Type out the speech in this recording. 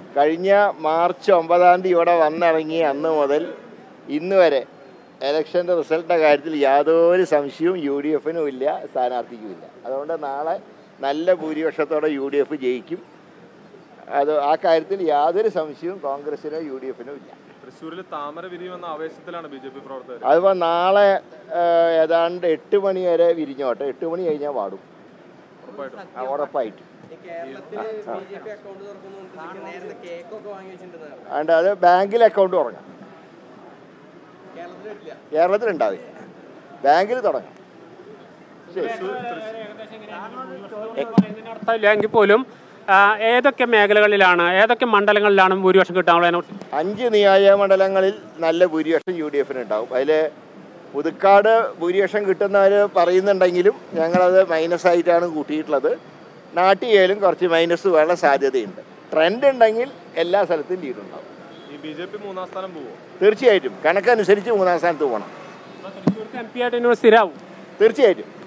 കഴിഞ്ഞ മാർച്ച് ഒമ്പതാം തീയതി ഇവിടെ വന്നിറങ്ങി അന്ന് മുതൽ ഇന്ന് വരെ ഇലക്ഷൻ്റെ റിസൾട്ടിൻ്റെ കാര്യത്തിൽ യാതൊരു സംശയവും യു ഡി എഫിനും ഇല്ല സ്ഥാനാർത്ഥിക്കും ഇല്ല അതുകൊണ്ട് നാളെ നല്ല ഭൂരിപക്ഷത്തോടെ യു ഡി എഫ് ജയിക്കും അത് ആ കാര്യത്തിൽ യാതൊരു സംശയവും കോൺഗ്രസിനോ യു ഡി എഫിനോ ഇല്ല തൃശ്ശൂരിൽ താമര വിരിയുമെന്ന ആവേശത്തിലാണ് ബി ജെ പി പ്രവർത്തകർ അതിപ്പോൾ നാളെ ആ, ഏതാണ്ട് എട്ട് മണി വരെ വിരിഞ്ഞോട്ടെ എട്ട് മണി കഴിഞ്ഞാൽ വാടും ഉറപ്പായിട്ടും ആ, ഉറപ്പായിട്ടും ഈ കേരളത്തില് ബി ജെ പി അക്കൗണ്ട് തുറക്കുന്നു നേരത്തെ കേക്കൊക്കെ വാങ്ങി വെച്ചിട്ടുണ്ടായിരുന്നു അതുകൊണ്ട് അത് ബാങ്കിൽ അക്കൗണ്ട് തുടങ്ങാം കേരളത്തിലില്ല കേരളത്തിലുണ്ടാവില്ല ബാങ്കിൽ തുടങ്ങാം അർത്ഥമില്ല എങ്കിൽ പോലും ആ, ഏതൊക്കെ മേഖലകളിലാണ് ഏതൊക്കെ മണ്ഡലങ്ങളിലാണ് ഭൂരിപക്ഷം കിട്ടാനുള്ളതിനെ കുറിച്ച് അഞ്ച് നിയോജക മണ്ഡലങ്ങളിൽ നല്ല ഭൂരിപക്ഷം യു ഡി എഫിന് ഉണ്ടാവും അതിൽ പുതുക്കാട് ഭൂരിപക്ഷം കിട്ടുന്നവർ പറയുന്നുണ്ടെങ്കിലും ഞങ്ങളത് മൈനസ് ആയിട്ടാണ് കൂട്ടിയിട്ടുള്ളത് നാട്ടികയിലും കുറച്ച് മൈനസ് വേണ്ട സാധ്യതയുണ്ട് ട്രെൻഡ് ഉണ്ടെങ്കിൽ എല്ലാ സ്ഥലത്തും ലീഡ് ഉണ്ടാവും ഈ ബി ജെ പി മൂന്നാം സ്ഥാനം പോവോ തീർച്ചയായിട്ടും കണക്കനുസരിച്ച് മൂന്നാം സ്ഥാനത്ത് പോകണം തൃശ്ശൂർക്ക് എം പി ആയിട്ട് ഇനി സ്ഥിരാവും തീർച്ചയായിട്ടും